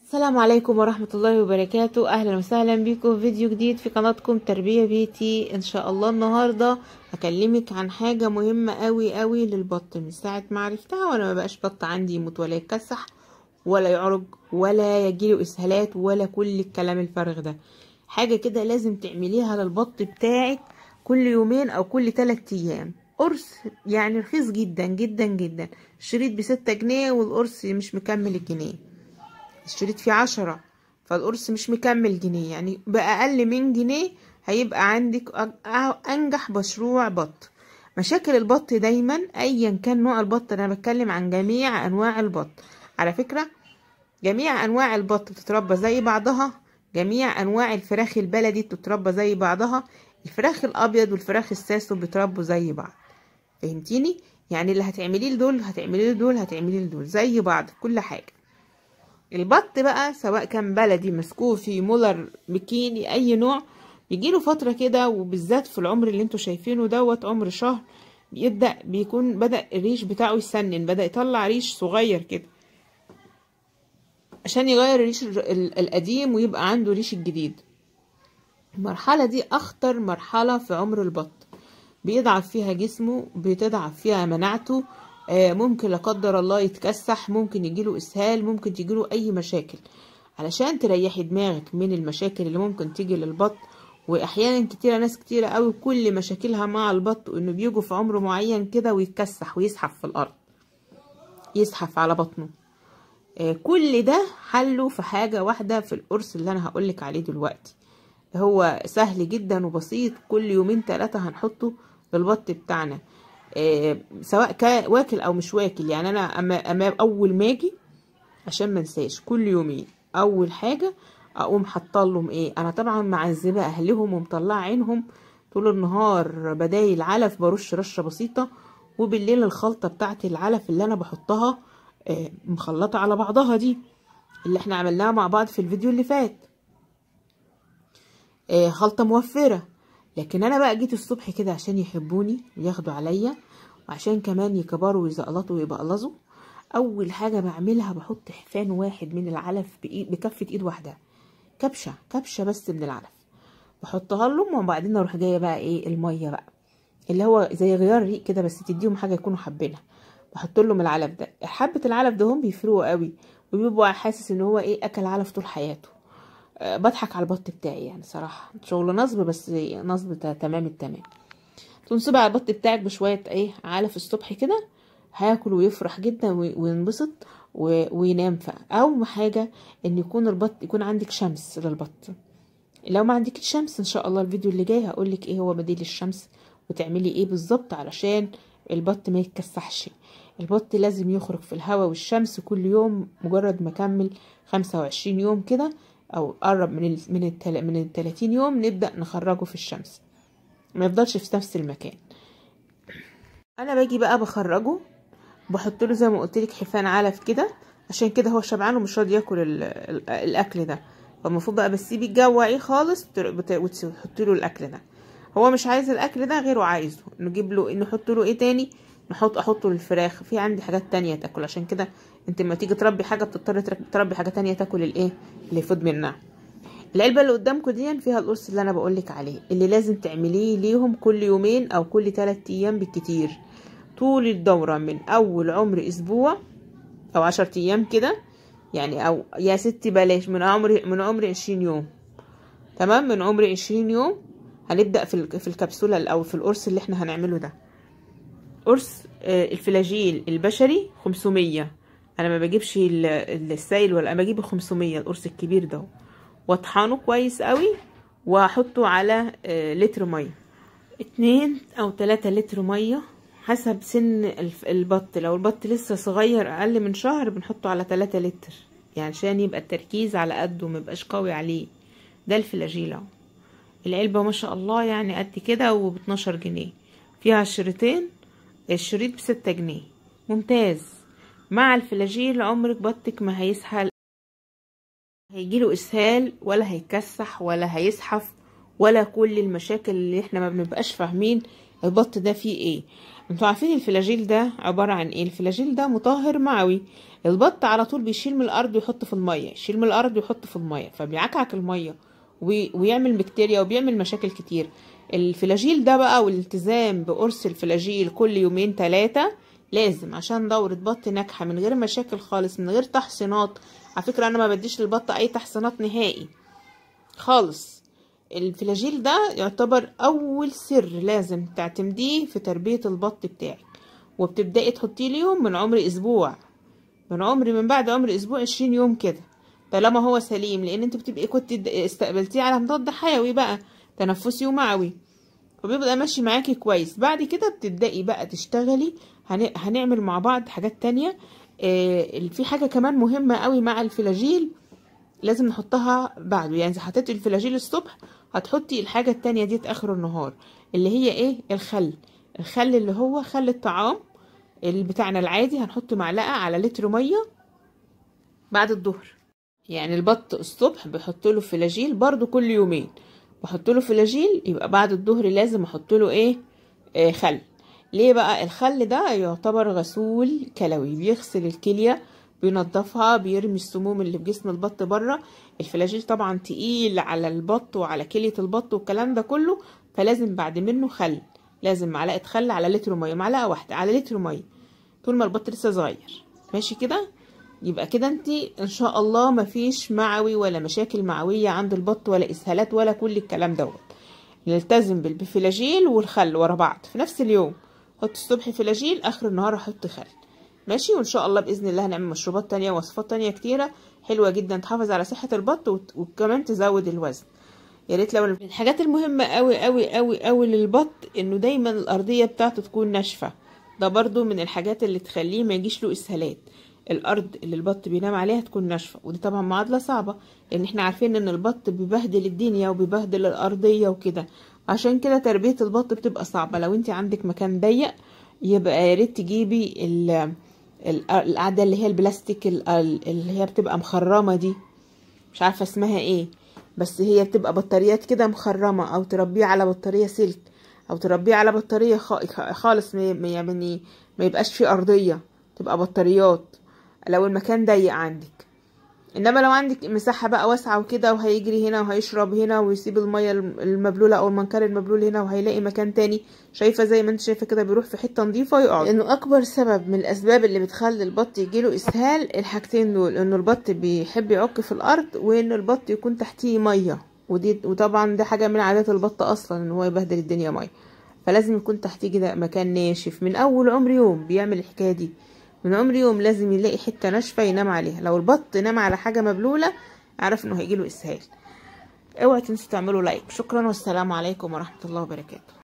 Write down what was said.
السلام عليكم ورحمة الله وبركاته أهلا وسهلا بكم في فيديو جديد في قناتكم تربية بيتي إن شاء الله النهاردة هكلمك عن حاجة مهمة قوي قوي للبط من ساعة ما عرفتها وأنا ما بقاش بط عندي يموت ولا يتكسح ولا يعرج ولا يجيله إسهالات ولا كل الكلام الفارغ ده حاجة كده لازم تعمليها للبط بتاعك كل يومين أو كل تلات أيام قرص يعني رخيص جدا جدا جدا الشريط بستة جنيه والقرص مش مكمل الجنيه الشريط فيه عشرة فالقرص مش مكمل جنيه يعني بأقل من جنيه هيبقى عندك أنجح مشروع بط مشاكل البط دايما أيا كان نوع البط أنا بتكلم عن جميع أنواع البط على فكرة جميع أنواع البط بتتربى زي بعضها جميع أنواع الفراخ البلدي بتتربى زي بعضها الفراخ الأبيض والفراخ الساسو بيتربوا زي بعض فهمتيني يعني اللي هتعمليه لدول هتعمليه لدول هتعمليه لدول زي بعض في كل حاجة البط بقى سواء كان بلدي مسكوفي مولر بكيني اي نوع بيجيله فترة كده وبالذات في العمر اللي انتوا شايفينه دوت عمر شهر بيبدأ بيكون بدأ الريش بتاعه يسنن بدأ يطلع ريش صغير كده عشان يغير الريش القديم ويبقى عنده ريش الجديد المرحلة دي أخطر مرحلة في عمر البط بيضعف فيها جسمه بتضعف فيها مناعته ممكن لا قدر الله يتكسح ممكن يجيله اسهال ممكن تجيله اي مشاكل علشان تريحي دماغك من المشاكل اللي ممكن تيجي للبط واحيانا كتيره ناس كتيره قوي كل مشاكلها مع البط انه بيجوا في عمر معين كده ويتكسح ويزحف في الارض يزحف على بطنه كل ده حله في حاجه واحده في القرص اللي انا هقولك عليه دلوقتي هو سهل جدا وبسيط كل يومين ثلاثه هنحطه للبط بتاعنا إيه سواء كان واكل او مش واكل يعني انا أما, أما اول ما اجي عشان ما انساش كل يومين اول حاجه اقوم حاطه لهم ايه انا طبعا معذبه اهلهم ومطلعه عينهم طول النهار بدايل علف برش رشه بسيطه وبالليل الخلطه بتاعت العلف اللي انا بحطها إيه مخلطه على بعضها دي اللي احنا عملناها مع بعض في الفيديو اللي فات إيه خلطه موفره لكن انا بقى جيت الصبح كده عشان يحبوني وياخدوا عليا وعشان كمان يكبروا ويزقلطوا ويبقلظوا اول حاجه بعملها بحط حفان واحد من العلف بإيد بكفه ايد واحده كبشه كبشه بس من العلف بحطها لهم وبعدين اروح جايه بقى ايه الميه بقى اللي هو زي غيار ريق كده بس تديهم حاجه يكونوا حابينها بحط لهم العلف ده حبه العلف ده هم بيفرقوا قوي وبيبقى حاسس ان هو ايه اكل علف طول حياته بضحك على البط بتاعي يعني صراحه شغل نصب بس نصب تمام التمام تنصبي على البط بتاعك بشويه ايه علف الصبح كده هياكل ويفرح جدا وينبسط وينام او حاجه ان يكون البط يكون عندك شمس للبط لو ما عندك شمس ان شاء الله الفيديو اللي جاي هقولك ايه هو بديل الشمس وتعملي ايه بالظبط علشان البط ما يتكسحش البط لازم يخرج في الهواء والشمس كل يوم مجرد ما كمل خمسة وعشرين يوم كده او قرب من ال من ال من ال 30 يوم نبدا نخرجه في الشمس ما يفضلش في نفس المكان انا باجي بقى بخرجه بحط له زي ما قلت لك حفان علف كده عشان كده هو شبعان ومش راضي ياكل ال ال الاكل ده فالمفروض بقى بسيبي الجوعيه خالص وتحطي له الاكل ده هو مش عايز الاكل ده غيره عايزه نجيب له نحط له ايه تاني نحط احطه للفراخ في عندي حاجات تانية تاكل عشان كده انت لما تيجي تربي حاجه بتضطر تربي حاجه تانية تاكل الايه اللي يفوت منها العلبه اللي قدامكم دي فيها القرص اللي انا بقولك عليه اللي لازم تعمليه ليهم كل يومين او كل 3 ايام بالكتير طول الدوره من اول عمر اسبوع او 10 ايام كده يعني او يا ستي بلاش من عمر من عمر 20 يوم تمام من عمر 20 يوم هنبدا في في الكبسوله او في القرص اللي احنا هنعمله ده قرص الفلاجيل البشري 500 انا ما بجيبش السائل ولا بجيب ال 500 القرص الكبير ده واطحنه كويس قوي واحطه على لتر ميه اتنين او تلاتة لتر ميه حسب سن البط لو البط لسه صغير اقل من شهر بنحطه على تلاتة لتر يعني عشان يبقى التركيز على قده ميبقاش قوي عليه ده الفلاجيل اهو العلبة ما شاء الله يعني قد كده وب 12 جنيه فيها شريطين الشريط بستة جنيه ممتاز مع الفلاجيل عمرك بطك ما هيسهل هيجيله اسهال ولا هيكسح ولا هيزحف ولا كل المشاكل اللي احنا ما بنبقاش فاهمين البط ده فيه ايه انتوا عارفين الفلاجيل ده عبارة عن ايه الفلاجيل ده مطهر معوي البط على طول بيشيل من الارض ويحط في المية يشيل من الارض ويحط في المية فبيعكعك المية وي- ويعمل بكتيريا وبيعمل مشاكل كتير الفلاجيل ده بقى والالتزام بقرص الفلاجيل كل يومين ثلاثة لازم عشان دورة بط ناجحة من غير مشاكل خالص من غير تحصينات على فكرة انا ما بديش للبط اي تحصينات نهائي خالص الفلاجيل ده يعتبر اول سر لازم تعتمديه في تربية البط بتاعك وبتبدأي تحطيه ليهم من عمر اسبوع من عمر من بعد عمر اسبوع عشرين يوم كده طالما هو سليم لان انت بتبقي كنت د- استقبلتيه على مضاد حيوي بقى تنفسي ومعوي وبيبقى ماشي معاكي كويس بعد كده بتبدأي بقى تشتغلي هن... هنعمل مع بعض حاجات تانية آه في حاجة كمان مهمة قوي مع الفلاجيل لازم نحطها بعده يعني اذا حطيتي الفلاجيل الصبح هتحطي الحاجة التانية ديت اخر النهار اللي هي ايه الخل الخل اللي هو خل الطعام اللي بتاعنا العادي هنحط معلقة على لتر مية بعد الظهر يعني البط الصبح بحط له فلاجيل برضو كل يومين بحط له فلاجيل يبقى بعد الظهر لازم احط له ايه آه خل ليه بقى الخل ده يعتبر غسول كلوي بيغسل الكلية بينضفها بيرمي السموم اللي في جسم البط بره الفلاجيل طبعا تقيل على البط وعلى كلية البط والكلام ده كله فلازم بعد منه خل لازم معلقة خل على لتر مية معلقة واحدة على لتر مية طول ما البط لسه صغير ماشي كده يبقى كده انت ان شاء الله مفيش معوي ولا مشاكل معوية عند البط ولا اسهالات ولا كل الكلام دوت نلتزم بالبفلاجيل والخل ورا بعض في نفس اليوم حط الصبح فلاجيل اخر النهار احط خل ماشي وان شاء الله باذن الله هنعمل مشروبات تانية ووصفات تانية كتيرة حلوة جدا تحافظ على صحة البط وت- وكمان تزود الوزن يا ريت لو من الحاجات المهمة قوي قوي قوي قوي للبط انه دايما الارضية بتاعته تكون ناشفة ده برضو من الحاجات اللي تخليه ما يجيش له اسهالات الارض اللي البط بينام عليها تكون ناشفة ودي طبعا معادلة صعبة لان احنا عارفين ان البط بيبهدل الدنيا وبيبهدل الارضية وكده عشان كده تربية البط بتبقى صعبة لو انت عندك مكان ضيق يبقى يا ريت تجيبي ال- ال- القعدة اللي هي البلاستيك ال- ال- اللي هي بتبقى مخرمة دي مش عارفة اسمها ايه بس هي بتبقى بطاريات كده مخرمة او تربيه على بطارية سلك او تربيه على بطارية خا- خالص ما ما- يعني ما يبقاش فيه ارضية تبقى بطاريات لو المكان ضيق عندك انما لو عندك مساحة بقى واسعة وكده وهيجري هنا وهيشرب هنا ويسيب المية المبلولة او المنكر المبلول هنا وهيلاقي مكان تاني شايفة زي ما انت شايفة كده بيروح في حتة نظيفة يقعد لانه اكبر سبب من الاسباب اللي بتخلي البط يجيله اسهال الحاجتين دول انه البط بيحب يعك في الارض وان البط يكون تحتيه مية ودي وطبعا ده حاجة من عادات البط اصلا ان هو يبهدل الدنيا مية فلازم يكون تحتيه كده مكان ناشف من اول عمر يوم بيعمل الحكاية دي من عمر يوم لازم يلاقي حتة ناشفة ينام عليها لو البط نام على حاجة مبلولة اعرف انه هيجيله اسهال اوعى تنسوا تعملوا لايك شكرا والسلام عليكم ورحمة الله وبركاته